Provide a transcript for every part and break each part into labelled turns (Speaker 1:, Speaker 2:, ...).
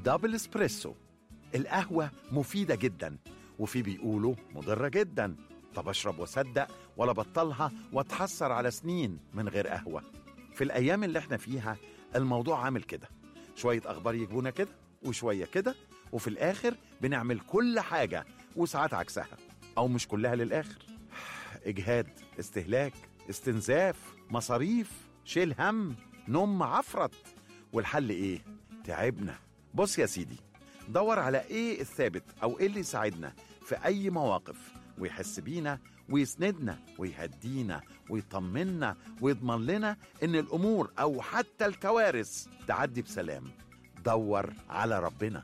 Speaker 1: دبل اسبريسو القهوة مفيدة جدا وفي بيقولوا مضرة جدا طب اشرب واصدق ولا بطلها واتحسر على سنين من غير قهوة في الأيام اللي احنا فيها الموضوع عامل كده شوية أخبار يجيبونا كده وشوية كده وفي الآخر بنعمل كل حاجة وساعات عكسها أو مش كلها للآخر إجهاد استهلاك استنزاف مصاريف شيل هم نوم عفرت والحل إيه؟ تعبنا بص يا سيدي دور على إيه الثابت أو إيه اللي يساعدنا في أي مواقف ويحس بينا ويسندنا ويهدينا ويطمنا ويضمن لنا إن الأمور أو حتى الكوارث تعدي بسلام دور على ربنا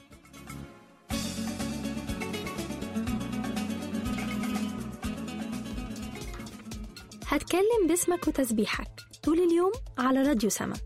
Speaker 2: هتكلم باسمك وتسبيحك طول اليوم على راديو سما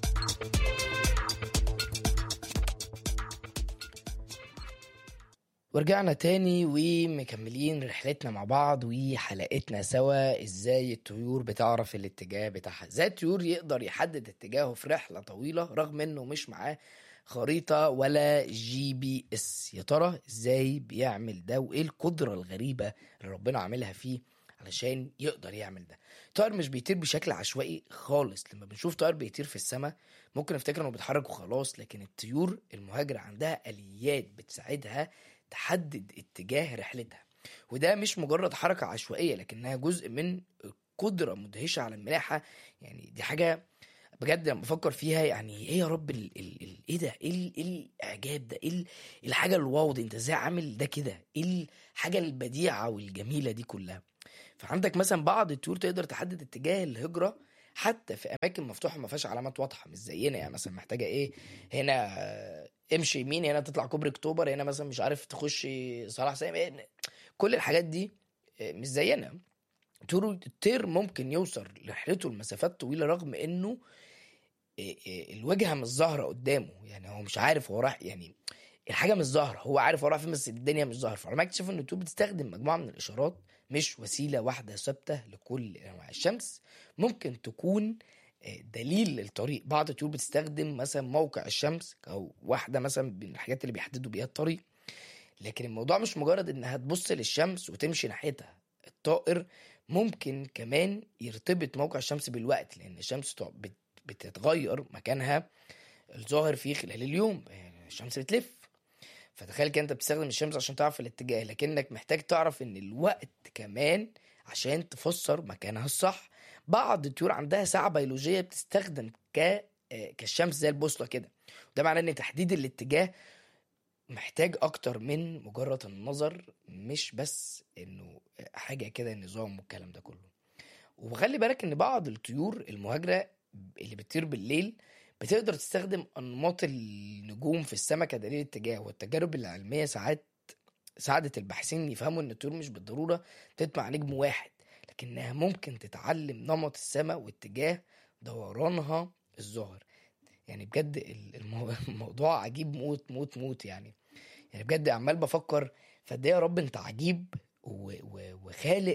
Speaker 3: ورجعنا تاني ومكملين رحلتنا مع بعض وحلقتنا سوا ازاي الطيور بتعرف الاتجاه بتاعها ازاي الطيور يقدر يحدد اتجاهه في رحلة طويلة رغم انه مش معاه خريطة ولا جي بي اس يا ترى ازاي بيعمل ده وايه القدرة الغريبة اللي ربنا عاملها فيه علشان يقدر يعمل ده طائر مش بيطير بشكل عشوائي خالص لما بنشوف طائر بيطير في السماء ممكن نفتكر انه بيتحرك وخلاص لكن الطيور المهاجرة عندها اليات بتساعدها تحدد اتجاه رحلتها وده مش مجرد حركة عشوائية لكنها جزء من قدرة مدهشة على الملاحة يعني دي حاجة بجد لما بفكر فيها يعني ايه يا رب ال ال ال ايه ده ايه ال- ايه الاعجاب ده ايه ال- الحاجه الواو دي انت ازاي عامل ده كده ايه الحاجه البديعه والجميله دي كلها فعندك مثلا بعض الطيور تقدر تحدد اتجاه الهجره حتى في اماكن مفتوحه ما فيهاش علامات واضحه مش زينا يعني مثلا محتاجه ايه هنا آه، امشي يمين هنا تطلع كوبري اكتوبر هنا مثلا مش عارف تخش صلاح سالم إيه، كل الحاجات دي آه، مش زينا طيور الطير ممكن يوصل رحلته لمسافات طويله رغم انه إيه إيه الوجهه مش ظاهره قدامه يعني هو مش عارف هو رايح يعني الحاجه مش ظاهره هو عارف هو رايح فين بس الدنيا مش ظاهره فلما اكتشف ان الطيور بتستخدم مجموعه من الاشارات مش وسيله واحده ثابته لكل انواع الشمس ممكن تكون آه، دليل للطريق بعض الطيور بتستخدم مثلا موقع الشمس او واحده مثلا من الحاجات اللي بيحددوا بيها الطريق لكن الموضوع مش مجرد انها تبص للشمس وتمشي ناحيتها الطائر ممكن كمان يرتبط موقع الشمس بالوقت لان الشمس تع- بت- بتتغير مكانها الظاهر فيه خلال اليوم يعني الشمس بتلف فتخيل كده انت بتستخدم الشمس عشان تعرف الاتجاه لكنك محتاج تعرف ان الوقت كمان عشان تفسر مكانها الصح بعض الطيور عندها ساعة بيولوجية بتستخدم ك آه، كالشمس زي البوصلة كده وده معناه ان تحديد الاتجاه محتاج اكتر من مجرد النظر مش بس انه حاجة كده نظام والكلام ده كله وخلي بالك ان بعض الطيور المهاجرة اللي بتطير بالليل بتقدر تستخدم انماط النجوم في السماء كدليل اتجاه والتجارب العلمية ساعات ساعدت الباحثين يفهموا ان الطيور مش بالضرورة تتبع نجم واحد لكنها ممكن تتعلم نمط السماء واتجاه دورانها الظاهر يعني بجد ال- المو- الموضوع عجيب موت موت موت يعني يعني بجد عمال بفكر فقد ايه يا رب انت عجيب و- و- وخالق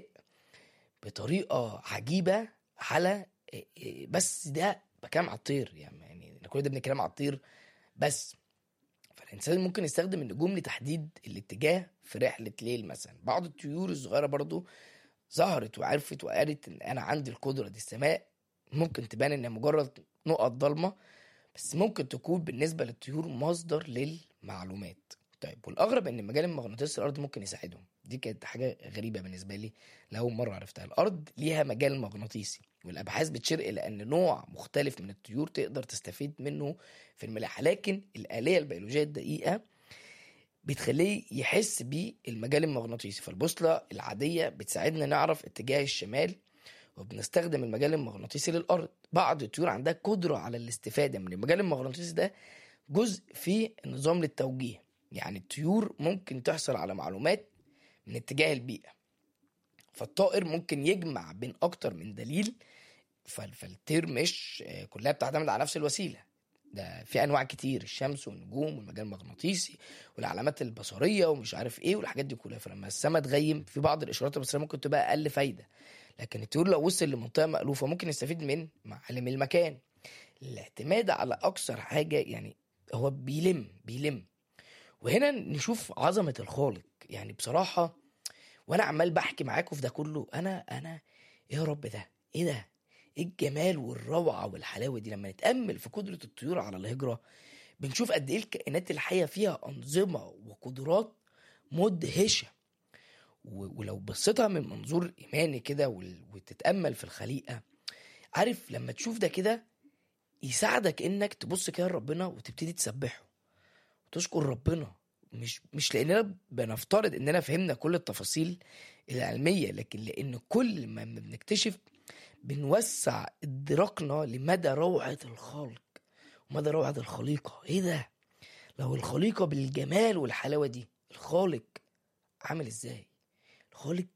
Speaker 3: بطريقه عجيبه على إيه- إيه، بس ده بكلام على الطير يعني يعني كل ده بنتكلم على الطير بس فالانسان ممكن يستخدم النجوم لتحديد الاتجاه في رحله ليل مثلا بعض الطيور الصغيره برضو ظهرت وعرفت وقالت ان انا عندي القدره دي السماء ممكن تبان انها مجرد نقط ضلمه بس ممكن تكون بالنسبه للطيور مصدر للمعلومات طيب والاغرب ان مجال المغناطيسي الارض ممكن يساعدهم دي كانت حاجه غريبه بالنسبه لي لاول مره عرفتها الارض ليها مجال مغناطيسي والابحاث بتشير الى ان نوع مختلف من الطيور تقدر تستفيد منه في الملاحه لكن الاليه البيولوجيه الدقيقه بتخليه يحس بالمجال المغناطيسي فالبوصله العاديه بتساعدنا نعرف اتجاه الشمال وبنستخدم المجال المغناطيسي للارض بعض الطيور عندها قدره على الاستفاده من المجال المغناطيسي ده جزء في النظام للتوجيه يعني الطيور ممكن تحصل على معلومات من اتجاه البيئه فالطائر ممكن يجمع بين اكتر من دليل فال- فالطير مش آه، كلها بتعتمد على نفس الوسيله ده في انواع كتير الشمس والنجوم والمجال المغناطيسي والعلامات البصريه ومش عارف ايه والحاجات دي كلها فلما السما تغيم في بعض الاشارات البصريه ممكن تبقى اقل فايده لكن الطيور لو وصل لمنطقه مألوفه ممكن يستفيد من معالم المكان الاعتماد على اكثر حاجه يعني هو بيلم بيلم وهنا نشوف عظمة الخالق يعني بصراحة وانا عمال بحكي معاكم في ده كله انا انا ايه يا رب ده ايه ده ايه الجمال والروعة والحلاوة دي لما نتأمل في قدرة الطيور على الهجرة بنشوف قد ايه الكائنات الحية فيها أنظمة وقدرات مدهشة و- ولو بصيتها من منظور إيماني كده وال- وتتأمل في الخليقة عارف لما تشوف ده كده يساعدك إنك تبص كده لربنا وتبتدي تسبحه وتشكر ربنا مش مش لأننا بنفترض إننا فهمنا كل التفاصيل العلمية لكن لأن كل ما بنكتشف بنوسع إدراكنا لمدى روعة الخالق ومدى روعة الخليقة إيه ده؟ لو الخليقة بالجمال والحلاوة دي الخالق عامل إزاي؟ الخالق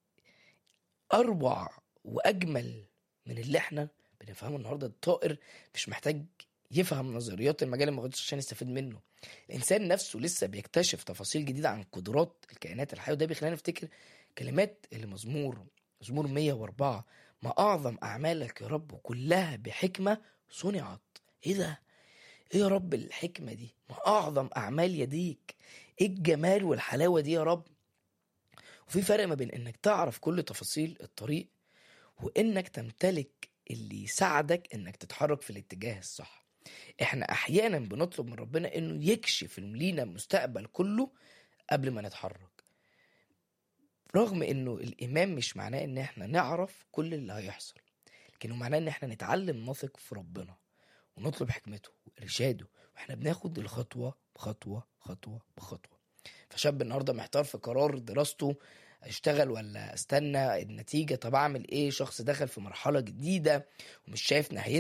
Speaker 3: أروع وأجمل من اللي إحنا بنفهمه النهاردة الطائر مش محتاج يفهم نظريات المجال المغناطيسي عشان يستفيد منه الإنسان نفسه لسه بيكتشف تفاصيل جديدة عن قدرات الكائنات الحية وده بيخلينا نفتكر كلمات المزمور مزمور 104 ما أعظم أعمالك يا رب كلها بحكمة صنعت إيه ده؟ إيه يا رب الحكمة دي؟ ما أعظم أعمال يديك إيه الجمال والحلاوة دي يا رب؟ وفي فرق ما بين إنك تعرف كل تفاصيل الطريق وإنك تمتلك اللي يساعدك إنك تتحرك في الاتجاه الصح إحنا أحيانا بنطلب من ربنا إنه يكشف لينا المستقبل كله قبل ما نتحرك رغم انه الايمان مش معناه ان احنا نعرف كل اللي هيحصل لكنه معناه ان احنا نتعلم نثق في ربنا ونطلب حكمته وارشاده واحنا بناخد الخطوه بخطوه خطوه بخطوه فشاب النهارده محتار في قرار دراسته اشتغل ولا استنى النتيجه طب اعمل ايه شخص دخل في مرحله جديده ومش شايف نهايتها